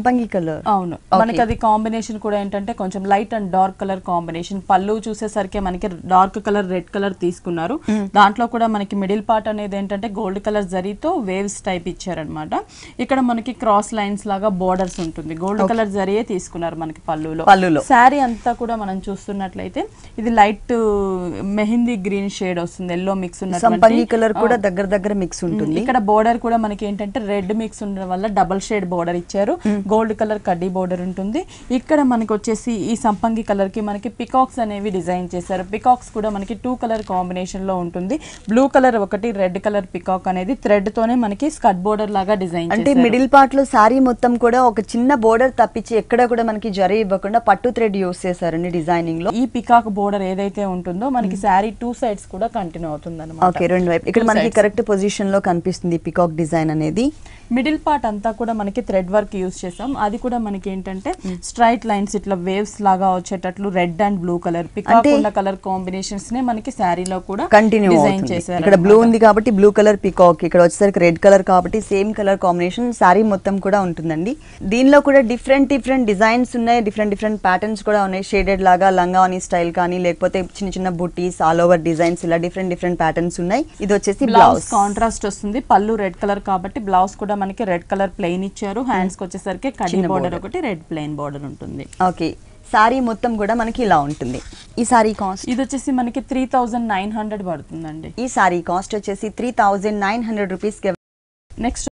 సంపంగి కలర్ అవును మనకి అది కాంబినేషన్ కూడా ఏంటంటే కొంచెం light and dark colour combination పళ్ళు చూసేసరికి మనకి డార్క్ కలర్ రెడ్ కలర్ తీసుకున్నారు దాంట్లో కూడా మనకి మిడిల్ పార్ట్ అనేది ఏంటంటే గోల్డ్ కలర్ జరీతో వేవ్స్ టైప్ ఇచ్చారనమాట ఇక్కడ మనకి క్రాస్ లైన్స్ లాగా బోర్డర్స్ ఉంటుంది గోల్డ్ కలర్ జరియే తీసుకున్నారు మనకి పళ్ళులో పళ్ళులో. శారీ అంతా కూడా మనం చూస్తున్నట్లయితే ఇది లైట్ మెహందీ గ్రీన్ షేడ్ వస్తుంది ఎల్లో మిక్స్ సంపంగి కలర్ కూడా దగ్గర దగ్గర మిక్స్ ఉంటుంది ఇక్కడ బోర్డర్ కూడా మనకి ఏంటంటే రెడ్ మిక్స్ ఉండడం వల్ల డబల్ షేడ్ బోర్డర్ ఇచ్చారు గోల్డ్ కలర్ కడ్డీ బోర్డర్ ఉంటుంది ఇక్కడ మనకి వచ్చేసి ఈ సంపంగి కలర్ కి మనకి పికాక్స్ అనేవి డిజైన్ చేశారు పికాక్స్ కూడా మనకి టూ కలర్ కాంబినేషన్ లో ఉంటుంది బ్లూ కలర్ ఒకటి రెడ్ కలర్ పికాక్ అనేది థ్రెడ్ తోనే మనకి స్కట్ బోర్డర్ లాగా డిజైన్ అంటే మిడిల్ పార్ట్ లో శారీ మొత్తం కూడా ఒక చిన్న బోర్డర్ తప్పించి ఎక్కడ కూడా మనకి జరీ ఇవ్వకుండా పట్టు థ్రెడ్ యూస్ చేశారండి డిజైనింగ్ లో ఈ పికాక్ బోర్డర్ ఏదైతే ఉంటుందో మనకి శారీ టూ సైడ్స్ కూడా కంటిన్యూ అవుతుంది ఓకే రెండు వైపు ఇక్కడ మనకి కరెక్ట్ పొజిషన్ లో కనిపిస్తుంది పికాక్ డిజైన్ అనేది మిడిల్ పార్ట్ అంతా కూడా మనకి థ్రెడ్ వర్క్ యూస్ చేసాం అది కూడా మనకి ఏంటంటే స్ట్రైట్ లైన్స్ ఇట్లా వేవ్స్ లాగా వచ్చేటట్లు red and blue colour peacock అంటే- ఉన్న కలర్ కాంబినేషన్స్ నే మనకి శారీలో కూడా కంటిన్యూ డిజైన్ అవుతుంది చేశారు ఇక్కడ బ్లూ ఉంది కాబట్టి బ్లూ కలర్ పికాక్ ఇక్కడ వచ్చేసరికి రెడ్ కలర్ కాబట్టి సేమ్ కలర్ కాంబినేషన్ శారీ మొత్తం కూడా ఉంటుందండి దీనిలో కూడా డిఫరెంట్ డిఫరెంట్ డిజైన్స్ ఉన్నాయి డిఫరెంట్ డిఫరెంట్ ప్యాటర్న్స్ కూడా ఉన్నాయి షేడెడ్ లాగా లంగాని స్టైల్ కానీ లేకపోతే చిన్న చిన్న బుటీస్ ఆల్ ఓవర్ డిజైన్స్ ఇలా డిఫరెంట్ డిఫరెంట్ ప్యాటర్న్స్ ఉన్నాయి ఇది వచ్చేసి బ్లౌజ్ బ్లౌజ్ కాంట్రాస్ట్ వస్తుంది పళ్ళు రెడ్ కలర్ కాబట్టి బ్లౌజ్ కూడా మనకి రెడ్ కలర్ ప్లెయిన్ ఇచ్చారు హ్యాండ్స్ కి వచ్చేసరికి కడ్డీ చిన్న బోర్డర్ border. ఒకటి రెడ్ ప్లెయిన్ బోర్డర్ ఉంటుంది ఓకే శారీ మొత్తం కూడా మనకి ఇలా ఉంటుంది ఈ శారీ కాస్ట్ ఇది వచ్చేసి మనకి త్రీ థౌజండ్ నైన్ హండ్రెడ్ పడుతుందండి ఈ శారీ కాస్ట్ వచ్చేసి three thousand nine hundred rupees next